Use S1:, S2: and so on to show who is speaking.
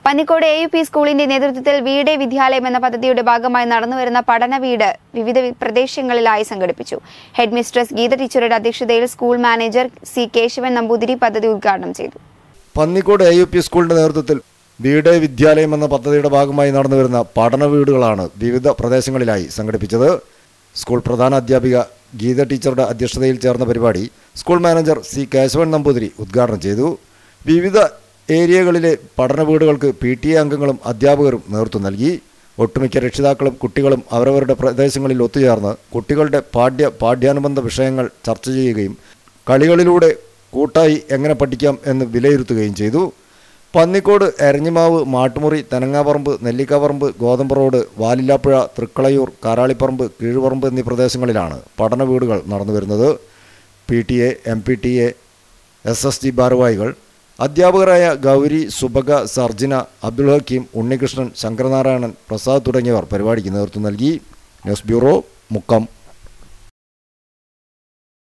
S1: Pannikode A U P സ്കൂളിന്റെ നേതൃത്വത്തിൽ വീടേ വിദ്യാലയം എന്ന പദ്ധതിയുടെ ഭാഗമായി നടന്നുവരുന്ന പഠന വീട് വിവിധ വി- പ്രദേശങ്ങളിലായി സംഘടിപ്പിച്ചു ഹെഡ് മിസ്ട്രസ് ഗീത ടീച്ചറുടെ അധ്യക്ഷതയിൽ school manager C Keshavan Namboothiri പദ്ധതി ഉദ്ഘാടനം ചെയ്തു
S2: പന്നിക്കോട് എ യു പി സ്കൂളിന്റെ നേതൃത്വത്തിൽ വീട് വിദ്യാലയം എന്ന പദ്ധതിയുടെ ഭാഗമായി നടന്നുവരുന്ന പഠന വീടുകളാണ് വിവിധ പ്രദേശങ്ങളിലായി സംഘടിപ്പിച്ചത് സ്കൂൾ പ്രധാന അധ്യാപിക ഗീത ടീച്ചറുടെ അധ്യക്ഷതയിൽ ചേർന്ന പരിപാടി school manager C Keshavan Namboothiri ഉദ്ഘാടനം ചെയ്തു വിവിധ ഏരിയകളിലെ പഠന വീടുകൾക്ക് പി ടി എ അംഗങ്ങളും അധ്യാപകരും നേതൃത്വം നൽകി ഒട്ടുമിക്ക രക്ഷിതാക്കളും കുട്ടികളും അവരവരുടെ പ്രദേശങ്ങളിൽ ഒത്തുചേർന്ന് കുട്ടികളുടെ പാഠ്യ പാഠ്യാനുബന്ധ വിഷയങ്ങൾ ചർച്ച ചെയ്യുകയും കളികളിലൂടെ കൂട്ടായി എങ്ങനെ പഠിക്കാം എന്ന് വിലയിരുത്തുകയും ചെയ്തു പന്നിക്കോട് എരഞ്ഞിമാവ് മാട്ടുമുറി തെനങ്ങാപ്പറമ്പ് നെല്ലിക്കാപ്പറമ്പ് ഗോതമ്പ് റോഡ് വാലില്ലാപ്പുഴ തൃക്കളയൂർ കാരാളിപ്പറമ്പ് കീഴുപറമ്പ് എന്നീ പ്രദേശങ്ങളിലാണ് പഠന വീടുകൾ നടന്നു വരുന്നത് P T A M P T A S S G ഭാരവാഹികൾ അധ്യാപകരായ ഗൗരി സുബക സർജിന അബ്ദുൽ ഹക്കീം ഉണ്ണികൃഷ്ണൻ ശങ്കരനാരായണൻ പ്രസാദ് തുടങ്ങിയവർ പരിപാടിക്ക് നേതൃത്വം നൽകി ന്യൂസ് ബ്യൂറോ മുക്കം